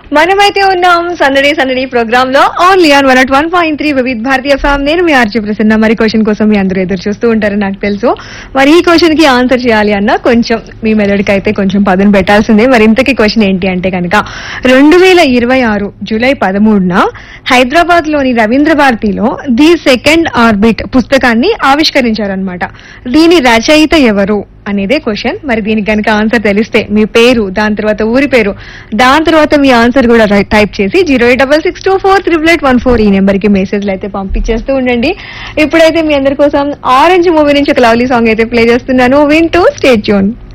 మనమైతే ఉన్నాం సందడి సందడి ప్రోగ్రామ్ లో only on one at one point three Vividh Bharatiya FM నేను మీ ఆర్జీ ప్రసన్న మరి క్వశ్చన్ కోసం మీ అందరూ ఎదురు చూస్తూ ఉంటారని నాకు తెలుసు మరి ఈ క్వశ్చన్ కి ఆన్సర్ చేయాలి అన్న కొంచెం మీ మెదడుకి అయితే కొంచెం పదును పెట్టాల్సిందే మరి ఇంతకీ క్వశ్చన్ ఏంటి అంటే కనుక రెండు వేల ఇరవై ఆరు జూలై పదమూడున హైదరాబాద్ లోని రవీంద్ర భారతిలో ది సెకండ్ ఆర్బిట్ పుస్తకాన్ని ఆవిష్కరించారనమాట దీని రచయిత ఎవరు అనేదే క్వశ్చన్ మరి దీనికి కనుక ఆన్సర్ తెలిస్తే మీ పేరు దాని తర్వాత ఊరి పేరు దాని తర్వాత మీ ఆన్సర్ కూడా రై- టైప్ చేసి zero eight double six two four triple eight one four ఈ నెంబర్ కి మెసేజ్లు అయితే పంపించేస్తూ ఉండండి ఇప్పుడైతే మీ అందరి కోసం ఆరెంజ్ మూవీ నుంచి ఒక లవ్లీ సాంగ్ అయితే ప్లే చేస్తున్నాను వింటూ స్టేట్ ట్యూన్